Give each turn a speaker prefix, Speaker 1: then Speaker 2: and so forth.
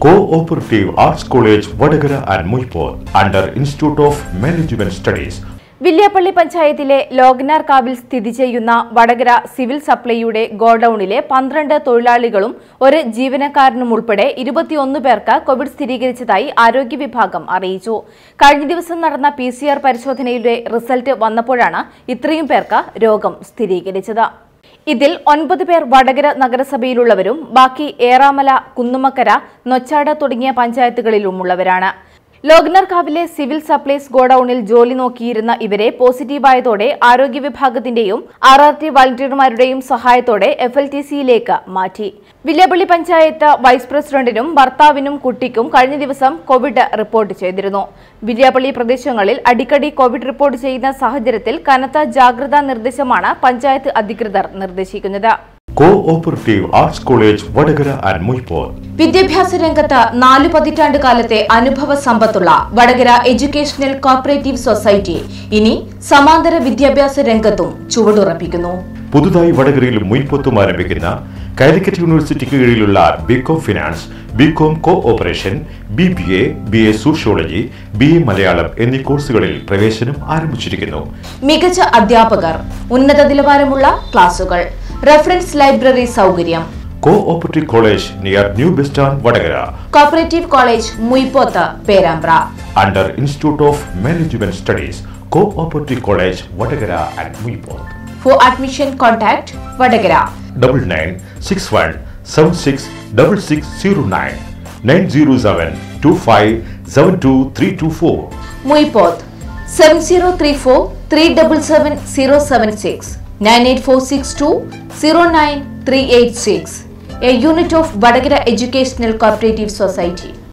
Speaker 1: Cooperative Arts College, Vadagara and Muipur, under Institute of Management Studies.
Speaker 2: Villiappally പഞ്ചായത്തിലെ ലോഗ്നാർ കാവിൽ സ്ഥിതി ചെയ്യുന്ന വടകര സിവിൽ സപ്ലൈയുടെ ഗോഡൌണിലെ പന്ത്രണ്ട് തൊഴിലാളികളും ഒരു ജീവനക്കാരനും ഉൾപ്പെടെ ഇരുപത്തിയൊന്ന് പേർക്ക് കോവിഡ് സ്ഥിരീകരിച്ചതായി ആരോഗ്യ വിഭാഗം അറിയിച്ചു കഴിഞ്ഞ ദിവസം നടന്ന പി പരിശോധനയുടെ റിസൾട്ട് വന്നപ്പോഴാണ് ഇത്രയും പേർക്ക് രോഗം സ്ഥിരീകരിച്ചത് ഇതിൽ ഒൻപത് പേർ വടകര നഗരസഭയിലുള്ളവരും ബാക്കി ഏറാമല കുന്നുമക്കര നൊച്ചാട് തുടങ്ങിയ പഞ്ചായത്തുകളിലുമുള്ളവരാണ് ലോഗ്നർകാവിലെ സിവിൽ സപ്ലൈസ് ഗോഡൌണിൽ ജോലി നോക്കിയിരുന്ന ഇവരെ പോസിറ്റീവായതോടെ ആരോഗ്യ വിഭാഗത്തിന്റെയും ആർ ആർ ടി വളണ്ടിയർമാരുടെയും സഹായത്തോടെ എഫ് എൽ ടി സിയിലേക്ക് മാറ്റി വില്യപ്പള്ളി പഞ്ചായത്ത് വൈസ് പ്രസിഡന്റിനും ഭർത്താവിനും കുട്ടിക്കും കഴിഞ്ഞ ദിവസം കോവിഡ് റിപ്പോർട്ട് ചെയ്തിരുന്നു വില്യാപ്പള്ളി പ്രദേശങ്ങളിൽ അടിക്കടി കോവിഡ് റിപ്പോർട്ട് ചെയ്യുന്ന സാഹചര്യത്തിൽ കനത്ത ജാഗ്രതാ നിർദ്ദേശമാണ് പഞ്ചായത്ത് അധികൃതർ നിർദ്ദേശിക്കുന്നത്
Speaker 1: Cooperative Arts College, Vadagara and Muipur.
Speaker 2: വിദ്യാഭ്യാസ രംഗത്ത് നാലു പതിറ്റാണ്ട് കാലത്തെ അനുഭവ സമ്പത്തുള്ള വടകര എഡ്യൂക്കേഷണൽ കോപ്പറേറ്റീവ് സൊസൈറ്റി ഇനി സമാന്തര വിദ്യാഭ്യാസ രംഗത്തും ചുവടുറപ്പിക്കുന്നു
Speaker 1: പുതുതായി വടകരയിൽ മുൻപൊത്തും ആരംഭിക്കുന്ന കാലിക്കറ്റ് യൂണിവേഴ്സിറ്റിക്ക് കീഴിലുള്ള B Com finance B Com cooperation B B A B A sociology B A Malayalam എന്നീ കോഴ്സുകളിൽ പ്രവേശനം ആരംഭിച്ചിരിക്കുന്നു
Speaker 2: മികച്ച അധ്യാപകർ ഉന്നത നിലവാരമുള്ള ക്ലാസുകൾ റെഫറൻസ് ലൈബ്രറി സൗകര്യം
Speaker 1: cooperative college near new bus stand Vadakara
Speaker 2: cooperative college Muyippoth Perambra
Speaker 1: under institute of management studies cooperative college Vadakara and Muyippoth
Speaker 2: for admission contact Vadakara
Speaker 1: double nine six one seven six double six zero nine nine zero seven two five seven two three two four
Speaker 2: Muyippoth seven zero three four three double seven zero seven six nine eight four six two zero nine three eight six A unit of Vadakara educational cooperative society